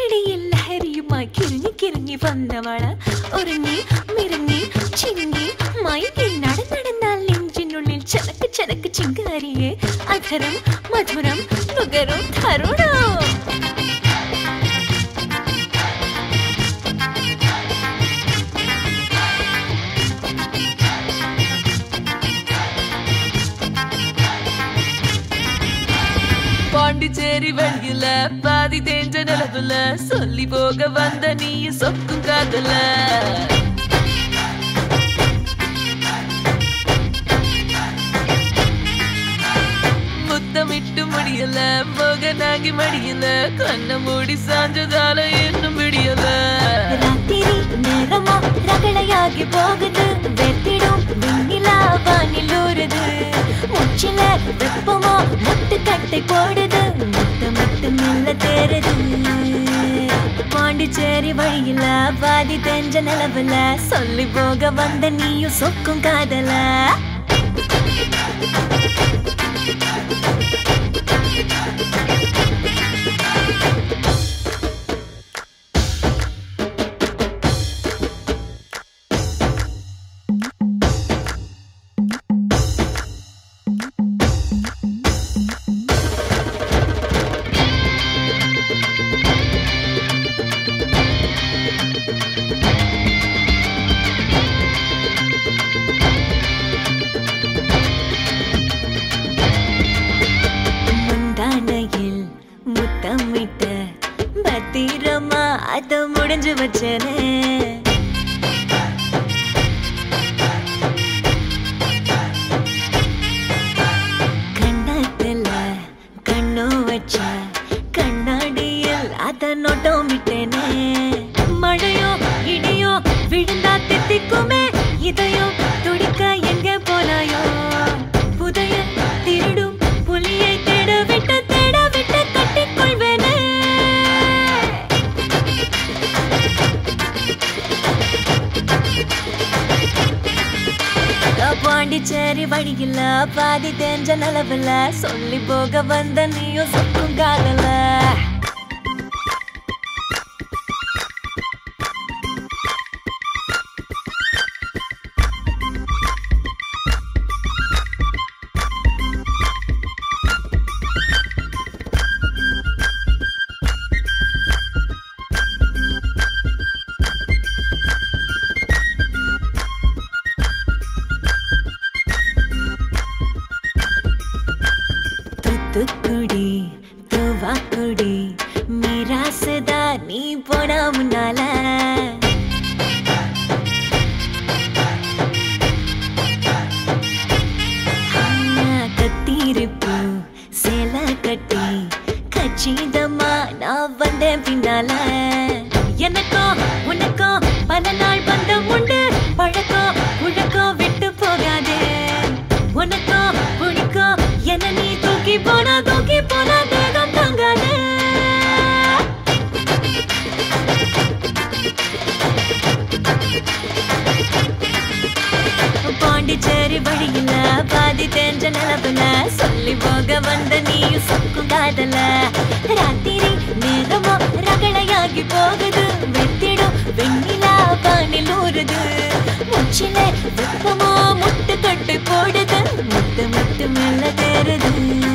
ഇടയിൽ ലഹരിയുമായി കിറങ്ങി കിറങ്ങി വന്നവള ഒരുങ്ങി മിറങ്ങി ചിങ്ങി മയങ്ങി നടന്നടന്നാൽ നെഞ്ചിനുള്ളിൽ ചലക്ക് ചലക്ക് ചിങ്കാരിയെ അധരം മധുരം നുകരും തരുണം பாண்டிச்சேரி வழியில பாதி தேஞ்ச நிலவுல சொல்லி போக வந்த நீ சொக்கும் காதல முத்தமிட்டு முடியல மோகனாகி மடியல கண்ண மூடி சாஞ்சதால இன்னும் விடியல ராத்திரி நேரமா ரகளையாகி போகுது வெத்திடும் வெண்ணிலா வானில் ஊறுது முச்சில வெப்பமா முட்டு கட்டை போடுது முட்டு முட்டு மெல்ல தேருது பாண்டிச்சேரி வழியில பாதி தெஞ்ச நிலவுல சொல்லி போக வந்த நீயும் சொக்கும் காதல முந்தானையில் முத்தமிட்ட பத்திரமா அத முடிஞ்சு வச்சனே கண்ணத்துல கண்ணோ வச்ச கண்ணாடியில் அத நோட்டம் விட்டேனே மழையோ இடியோ விழுந்தா தித்திக்குமே இதயம் துடிக்க எங்க போனாயோ புதைய திருடும் புலியை தேட விட்டு தேட விட்டு கட்டிக்கொள்வேனே பாண்டிச்சேரி வழியில பாதி தெரிஞ்ச நிலவுல சொல்லி போக வந்த நீயும் சொக்கும் காதல தூத்துக்குடி தூவாக்குடி மிராசுதா நீ போனா முன்னால ஆ, கத்திருப்பு சேலை கட்டி கச்சிதமா நான் வந்தேன் பின்னால எனக்கும் உனக்கும் பல நாள் பந்தம் உண்டு பழக்கம் உழக்கம் விட்டு போகாதே உனக்கும் பிடிக்கும் என்ன நீ தூக்கி போனா தூக்கி போனா தேகம் தாங்காதே பாண்டிச்சேரி வழியில பாதி தெரிஞ்ச நிலவுல சொல்லி போக வந்த நீயும் சொக்கும் காதல ராத்திரி நேரமா ரகளையாகி போகுது வெத்திடும் வெண்ணிலா வானில் ஊறுது முச்சில வெப்பமா முட்டு கட்டு போடுது முட்டு முட்டு மெல்ல தேருது